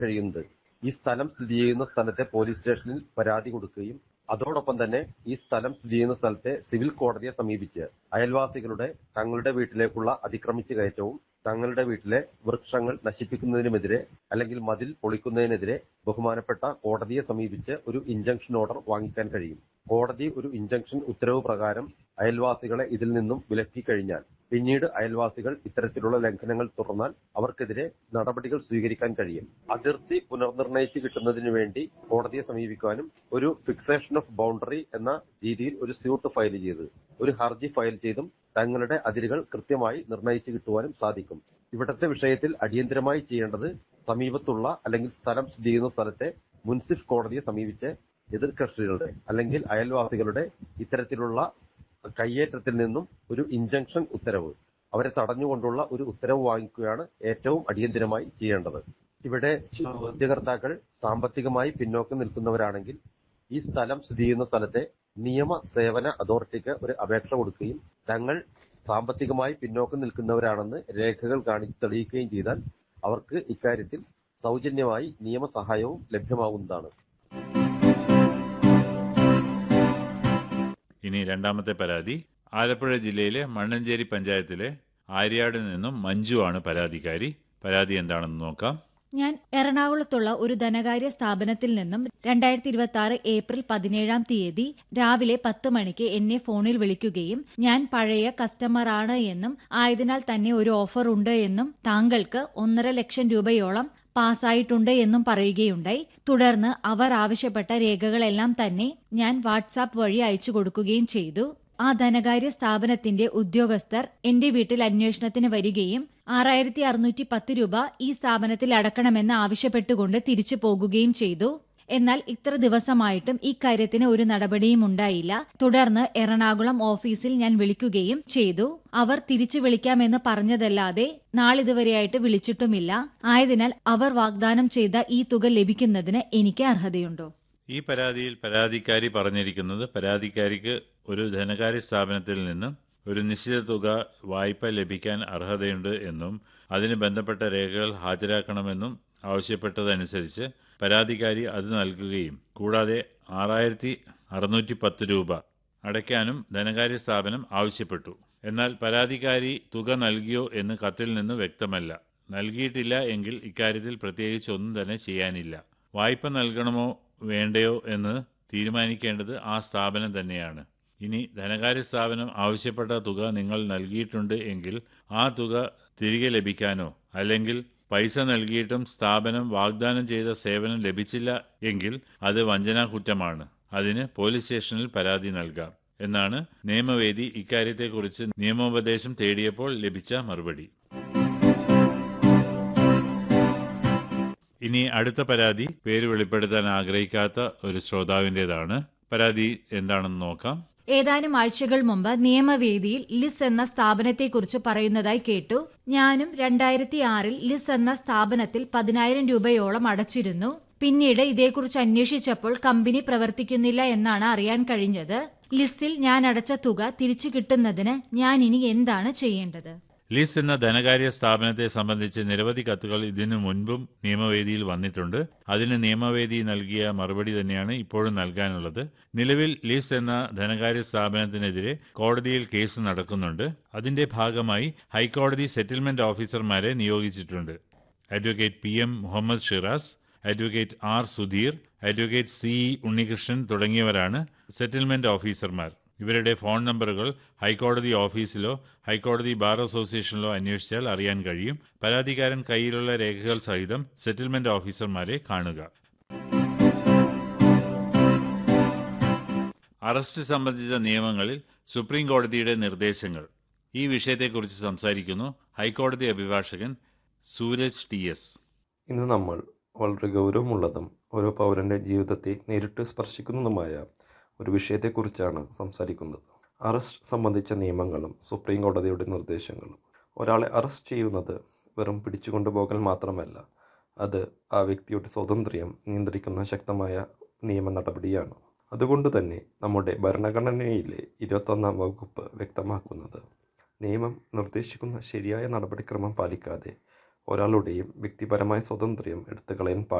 കഴിയുന്നത് ഈ സ്ഥലം സ്ഥിതി ചെയ്യുന്ന സ്ഥലത്തെ പോലീസ് സ്റ്റേഷനിൽ പരാതി കൊടുക്കുകയും അതോടൊപ്പം തന്നെ ഈ സ്ഥലം സ്ഥിതി ചെയ്യുന്ന സ്ഥലത്തെ സിവിൽ കോടതിയെ സമീപിച്ച് അയൽവാസികളുടെ തങ്ങളുടെ വീട്ടിലേക്കുള്ള അതിക്രമിച്ചു കയറ്റവും തങ്ങളുടെ വീട്ടിലെ വൃക്ഷങ്ങൾ നശിപ്പിക്കുന്നതിനുമെതിരെ അല്ലെങ്കിൽ മതിൽ പൊളിക്കുന്നതിനെതിരെ ബഹുമാനപ്പെട്ട കോടതിയെ സമീപിച്ച് ഒരു ഇഞ്ചക്ഷൻ ഓർഡർ വാങ്ങിക്കാൻ കഴിയും കോടതി ഒരു ഇഞ്ചക്ഷൻ ഉത്തരവ് പ്രകാരം അയൽവാസികളെ ഇതിൽ നിന്നും വിലക്കി കഴിഞ്ഞാൽ പിന്നീട് അയൽവാസികൾ ഇത്തരത്തിലുള്ള ലംഘനങ്ങൾ തുടർന്നാൽ അവർക്കെതിരെ നടപടികൾ സ്വീകരിക്കാൻ കഴിയും അതിർത്തി പുനർനിർണയിച്ച് കിട്ടുന്നതിന് വേണ്ടി കോടതിയെ സമീപിക്കാനും ഒരു ഫിക്സേഷൻ ഓഫ് ബൗണ്ടറി എന്ന രീതിയിൽ ഒരു സ്യൂട്ട് ഫയൽ ചെയ്ത് ഒരു ഹർജി ഫയൽ ചെയ്തും തങ്ങളുടെ അതിരുകൾ കൃത്യമായി നിർണയിച്ചു കിട്ടുവാനും സാധിക്കും ഇവിടത്തെ വിഷയത്തിൽ അടിയന്തരമായി ചെയ്യേണ്ടത് സമീപത്തുള്ള അല്ലെങ്കിൽ സ്ഥലം സ്ഥിതി ചെയ്യുന്ന സ്ഥലത്തെ മുൻസിഫ് കോടതിയെ സമീപിച്ച് എതിർ കക്ഷികളുടെ അല്ലെങ്കിൽ അയൽവാസികളുടെ ഇത്തരത്തിലുള്ള കയ്യേറ്റത്തിൽ നിന്നും ഒരു ഇഞ്ചക്ഷൻ ഉത്തരവ് അവരെ തടഞ്ഞുകൊണ്ടുള്ള ഒരു ഉത്തരവ് വാങ്ങിക്കുകയാണ് ഏറ്റവും അടിയന്തരമായി ചെയ്യേണ്ടത് ഇവിടെ ചോദ്യകർത്താക്കൾ സാമ്പത്തികമായി പിന്നോക്കം നിൽക്കുന്നവരാണെങ്കിൽ ഈ സ്ഥലം സ്ഥിതി ചെയ്യുന്ന സ്ഥലത്തെ നിയമ സേവന അതോറിറ്റിക്ക് ഒരു അപേക്ഷ കൊടുക്കുകയും തങ്ങൾ സാമ്പത്തികമായി പിന്നോക്കം നിൽക്കുന്നവരാണെന്ന് രേഖകൾ കാണിച്ച് തെളിയിക്കുകയും ചെയ്താൽ അവർക്ക് ഇക്കാര്യത്തിൽ സൗജന്യമായി നിയമസഹായവും ലഭ്യമാവുന്നതാണ് ഇനി രണ്ടാമത്തെ പരാതി ആലപ്പുഴ ജില്ലയിലെ മണ്ണഞ്ചേരി പഞ്ചായത്തിലെ ആര്യാട് നിന്നും മഞ്ജു ആണ് പരാതിക്കാരി പരാതി എന്താണെന്ന് നോക്കാം ഞാൻ എറണാകുളത്തുള്ള ഒരു ധനകാര്യ സ്ഥാപനത്തിൽ നിന്നും രണ്ടായിരത്തി ഇരുപത്തി ആറ് ഏപ്രിൽ പതിനേഴാം തീയതി രാവിലെ പത്ത് മണിക്ക് എന്നെ ഫോണിൽ വിളിക്കുകയും ഞാൻ പഴയ കസ്റ്റമറാണ് എന്നും ആയതിനാൽ തന്നെ ഒരു ഓഫർ ഉണ്ട് എന്നും താങ്കൾക്ക് ഒന്നര ലക്ഷം രൂപയോളം പാസ്സായിട്ടുണ്ട് എന്നും പറയുകയുണ്ടായി തുടർന്ന് അവർ ആവശ്യപ്പെട്ട രേഖകളെല്ലാം തന്നെ ഞാൻ വാട്സാപ്പ് വഴി അയച്ചു കൊടുക്കുകയും ചെയ്തു ആ ധനകാര്യ സ്ഥാപനത്തിന്റെ ഉദ്യോഗസ്ഥർ എന്റെ വീട്ടിൽ അന്വേഷണത്തിന് വരികയും ആറായിരത്തി അറുന്നൂറ്റി പത്ത് രൂപ ഈ സ്ഥാപനത്തിൽ അടക്കണമെന്ന് ആവശ്യപ്പെട്ടുകൊണ്ട് തിരിച്ചു പോകുകയും ചെയ്തു എന്നാൽ ഇത്ര ദിവസമായിട്ടും ഇക്കാര്യത്തിന് ഒരു നടപടിയും ഉണ്ടായില്ല തുടർന്ന് എറണാകുളം ഓഫീസിൽ ഞാൻ വിളിക്കുകയും ചെയ്തു അവർ തിരിച്ചു വിളിക്കാമെന്ന് പറഞ്ഞതല്ലാതെ നാളിതുവരെയായിട്ട് വിളിച്ചിട്ടുമില്ല ആയതിനാൽ അവർ വാഗ്ദാനം ചെയ്ത ഈ തുക ലഭിക്കുന്നതിന് എനിക്ക് അർഹതയുണ്ടോ ഈ പരാതിയിൽ പരാതിക്കാരി പറഞ്ഞിരിക്കുന്നത് പരാതിക്കാരിക്ക് ഒരു ധനകാര്യ സ്ഥാപനത്തിൽ നിന്നും ഒരു നിശ്ചിത തുക വായ്പ ലഭിക്കാൻ അർഹതയുണ്ട് എന്നും അതിന് ബന്ധപ്പെട്ട രേഖകൾ ഹാജരാക്കണമെന്നും ആവശ്യപ്പെട്ടതനുസരിച്ച് പരാതിക്കാരി അത് നൽകുകയും കൂടാതെ ആറായിരത്തി അറുന്നൂറ്റി പത്ത് രൂപ അടയ്ക്കാനും ധനകാര്യ സ്ഥാപനം ആവശ്യപ്പെട്ടു എന്നാൽ പരാതിക്കാരി തുക നൽകിയോ എന്ന് കത്തിൽ നിന്ന് വ്യക്തമല്ല നൽകിയിട്ടില്ല എങ്കിൽ ഇക്കാര്യത്തിൽ പ്രത്യേകിച്ച് ഒന്നും തന്നെ ചെയ്യാനില്ല വായ്പ നൽകണമോ വേണ്ടയോ എന്ന് തീരുമാനിക്കേണ്ടത് ആ സ്ഥാപനം തന്നെയാണ് ഇനി ധനകാര്യ സ്ഥാപനം ആവശ്യപ്പെട്ട തുക നിങ്ങൾ നൽകിയിട്ടുണ്ട് എങ്കിൽ ആ തുക തിരികെ ലഭിക്കാനോ അല്ലെങ്കിൽ പൈസ നൽകിയിട്ടും സ്ഥാപനം വാഗ്ദാനം ചെയ്ത സേവനം ലഭിച്ചില്ല എങ്കിൽ അത് വഞ്ചനാ കുറ്റമാണ് അതിന് പോലീസ് സ്റ്റേഷനിൽ പരാതി നൽകാം എന്നാണ് നിയമവേദി ഇക്കാര്യത്തെക്കുറിച്ച് നിയമോപദേശം തേടിയപ്പോൾ ലഭിച്ച മറുപടി ഇനി അടുത്ത പരാതി പേര് വെളിപ്പെടുത്താൻ ആഗ്രഹിക്കാത്ത ഒരു ശ്രോതാവിൻ്റെതാണ് പരാതി എന്താണെന്ന് നോക്കാം ഏതാനും ആഴ്ചകൾ മുമ്പ് നിയമവേദിയിൽ ലിസ് എന്ന സ്ഥാപനത്തെക്കുറിച്ച് പറയുന്നതായി കേട്ടു ഞാനും രണ്ടായിരത്തി ആറിൽ ലിസ് എന്ന സ്ഥാപനത്തിൽ പതിനായിരം രൂപയോളം അടച്ചിരുന്നു പിന്നീട് ഇതേക്കുറിച്ച് അന്വേഷിച്ചപ്പോൾ കമ്പനി പ്രവർത്തിക്കുന്നില്ല എന്നാണ് അറിയാൻ കഴിഞ്ഞത് ലിസ്റ്റിൽ ഞാൻ അടച്ച തുക തിരിച്ചു കിട്ടുന്നതിന് ഞാൻ ഇനി എന്താണ് ചെയ്യേണ്ടത് ലിസ് എന്ന ധനകാര്യ സ്ഥാപനത്തെ സംബന്ധിച്ച് നിരവധി കത്തുകൾ ഇതിനു മുൻപും നിയമവേദിയിൽ വന്നിട്ടുണ്ട് അതിന് നിയമവേദി നൽകിയ മറുപടി തന്നെയാണ് ഇപ്പോഴും നൽകാനുള്ളത് നിലവിൽ ലിസ് എന്ന ധനകാര്യ സ്ഥാപനത്തിനെതിരെ കോടതിയിൽ കേസ് നടക്കുന്നുണ്ട് അതിന്റെ ഭാഗമായി ഹൈക്കോടതി സെറ്റിൽമെന്റ് ഓഫീസർമാരെ നിയോഗിച്ചിട്ടുണ്ട് advocate P M Muhammad Shiraz advocate R Sudheer advocate C E Unnikrishnan തുടങ്ങിയവരാണ് സെറ്റിൽമെന്റ് ഓഫീസർമാർ ഇവരുടെ ഫോൺ നമ്പറുകൾ ഹൈക്കോടതി ഓഫീസിലോ ഹൈക്കോടതി ബാർ അസോസിയേഷനിലോ അന്വേഷിച്ചാൽ അറിയാൻ കഴിയും പരാതിക്കാരൻ കയ്യിലുള്ള രേഖകൾ സഹിതം സെറ്റിൽമെന്റ് ഓഫീസർമാരെ കാണുക അറസ്റ്റ് സംബന്ധിച്ച നിയമങ്ങളിൽ സുപ്രീം കോടതിയുടെ നിർദ്ദേശങ്ങൾ ഈ വിഷയത്തെക്കുറിച്ച് സംസാരിക്കുന്നു ഹൈക്കോടതി അഭിഭാഷകൻ സൂരജ് ടി എസ് ഇന്ന് നമ്മൾ വളരെ ഗൗരവമുള്ളതും ഓരോ പൗരൻ്റെ ജീവിതത്തെ നേരിട്ട് സ്പർശിക്കുന്നതുമായ ഒരു വിഷയത്തെക്കുറിച്ചാണ് സംസാരിക്കുന്നത് അറസ്റ്റ് സംബന്ധിച്ച നിയമങ്ങളും സുപ്രീം കോടതിയുടെ നിർദ്ദേശങ്ങളും ഒരാളെ അറസ്റ്റ് ചെയ്യുന്നത് വെറും പിടിച്ചുകൊണ്ടുപോകൽ മാത്രമല്ല അത് ആ വ്യക്തിയുടെ സ്വാതന്ത്ര്യം നിയന്ത്രിക്കുന്ന ശക്തമായ നിയമ നടപടിയാണ് അതുകൊണ്ട് തന്നെ നമ്മുടെ ഭരണഘടനയിലെ ഇരുപത്തൊന്നാം വകുപ്പ് വ്യക്തമാക്കുന്നത് നിയമം നിർദ്ദേശിക്കുന്ന ശരിയായ നടപടിക്രമം പാലിക്കാതെ ഒരാളുടെയും വ്യക്തിപരമായ സ്വാതന്ത്ര്യം എടുത്തുകളയാൻ പാടില്ല